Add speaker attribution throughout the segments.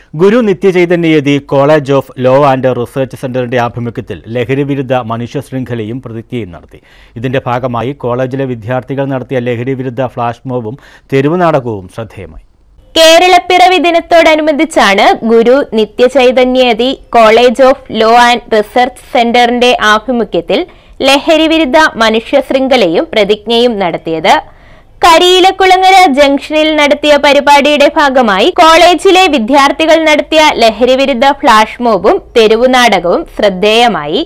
Speaker 1: Guru നിത്യചൈതന്യയതി college of law and research സെന്ററിന്റെ ആഭിമുഖ്യത്തിൽ ലഹരിവിരുദ്ധ മനുഷ്യ ശൃംഖലയും പ്രതിജ്ഞയും നടത്തി ഇതിന്റെ ഭാഗമായി കോളേജിലെ വിദ്യാർത്ഥികൾ നടത്തിയ ലഹരിവിരുദ്ധ ഫ്ലാഷ് മോബും തെരുവ് നാടകവും ശ്രദ്ധേയമായി
Speaker 2: കേരളപ്പിറവി ദിനത്തോടനുബന്ധിച്ചാണ് ഗുരു നിത്യചൈതന്യതി college of law and research സെന്ററിന്റെ ആഭിമുഖ്യത്തിൽ ലഹരിവിരുദ്ധ മനുഷ്യ ശൃംഖലയും പ്രതിജ്ഞയും നടത്തിയത് കരിയിലക്കുളങ്ങര ജംഗ്ഷനിൽ നടത്തിയ പരിപാടിയുടെ ഭാഗമായി കോളേജിലെ വിദ്യാർത്ഥികൾ നടത്തിയ ലഹരിവിരുദ്ധ ഫ്ലാഷ് മോബും തെരുവു നാടകവും ശ്രദ്ധേയമായി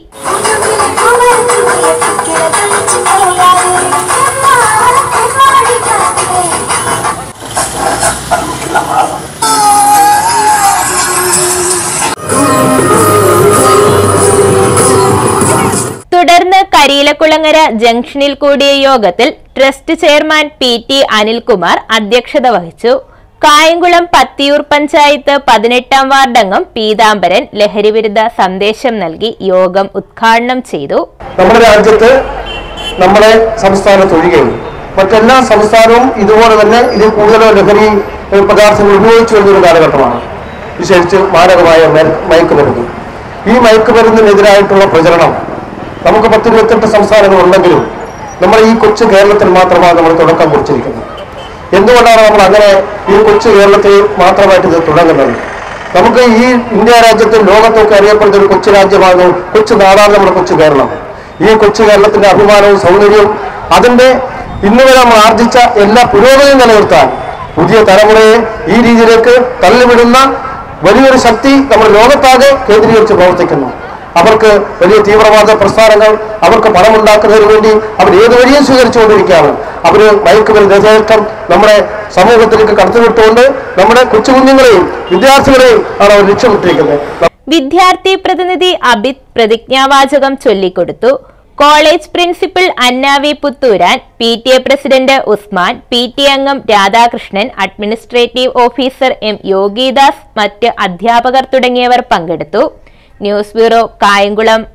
Speaker 2: തുടർന്ന് കരിയിലക്കുളങ്ങര ജംഗ്ഷനിൽ കൂടിയ യോഗത്തിൽ trust chairman P T Anilkumar അധ്യക്ഷത വഹിച്ചു കായംകുളം പത്തിയൂർ പഞ്ചായത്ത് പതിനെട്ടാം വാർഡംഗം പീതാംബരൻ ലഹരിവിരുദ്ധ സന്ദേശം നൽകി യോഗം ഉദ്ഘാടനം ചെയ്തു
Speaker 3: നമ്മുടെ രാജ്യത്ത് നമ്മുടെ സംസ്ഥാനത്തൊഴികെ മറ്റെല്ലാ സംസ്ഥാനവും ഇതുപോലെ തന്നെ ഇതിൽ കൂടുതലോ ലഹരി ഏഹ്, പദാർത്ഥങ്ങൾ ഉപയോഗിച്ചു വരുന്ന ഒരു കാലഘട്ടമാണ് വിശേഷിച്ച് മാരകമായ മയ- മയക്കുമരുന്ന് ഈ മയക്കുമരുന്നിനെതിരായിട്ടുള്ള പ്രചരണം നമുക്ക് പത്തിരുപത്തെട്ട് സംസ്ഥാനങ്ങളുണ്ടെങ്കിലും നമ്മുടെ ഈ കൊച്ചു കേരളത്തിൽ മാത്രമാണ് നമ്മൾ തുടക്കം കുറിച്ചിരിക്കുന്നത് എന്തുകൊണ്ടാണ് നമ്മൾ അങ്ങനെ ഈ കൊച്ചു കേരളത്തിൽ മാത്രമായിട്ട് ഇത് തുടങ്ങുന്നത് നമുക്ക് ഈ ഇന്ത്യ രാജ്യത്തും ലോകത്തൊക്കെ അറിയപ്പെടുന്ന ഒരു കൊച്ചു രാജ്യമാണ് കൊച്ചു നാടാണ് നമ്മുടെ കൊച്ചു കേരളം ഈ കൊച്ചു കേരളത്തിന്റെ അഭിമാനവും സൗന്ദര്യവും അതിന്റെ ഇന്ന് വരെ നമ്മൾ ആർജിച്ച എല്ലാ പുരോഗതിയും നിലനിർത്താൻ പുതിയ തലമുറയെ ഈ രീതിയിലേക്ക് തള്ളിവിടുന്ന വലിയൊരു ശക്തി നമ്മൾ ലോകത്താകെ കേന്ദ്രീകരിച്ച് പ്രവർത്തിക്കുന്നു അവർക്ക് വലിയ തീവ്രവാദ പ്രസ്ഥാനങ്ങൾ അവർക്ക് പണമുണ്ടാക്കുന്നതിന് വേണ്ടി അവർ ഏത് വഴിയും സ്വീകരിച്ചുകൊണ്ടിരിക്കുകയാണ് അവര് മയക്കുമരുന്ന് യഥേഷ്ടം നമ്മുടെ സമൂഹത്തിലേക്ക് കടത്തിവിട്ടുകൊണ്ട് നമ്മുടെ കൊച്ചുകുഞ്ഞുങ്ങളെയും വിദ്യാർത്ഥികളെയും ആണ് അവർ ലക്ഷ്യമിട്ടിരിക്കുന്നത്
Speaker 2: വിദ്യാർത്ഥി പ്രതിനിധി അബിത് പ്രതിജ്ഞാവാചകം ചൊല്ലിക്കൊടുത്തു college principal Anna V Puthooran P T A president Usman P T അംഗം Radhakrishnan administrative officer M Yogidas മറ്റ് അധ്യാപകർ തുടങ്ങിയവർ പങ്കെടുത്തു ന്യൂസ് ബ്യൂറോ കായംകുളം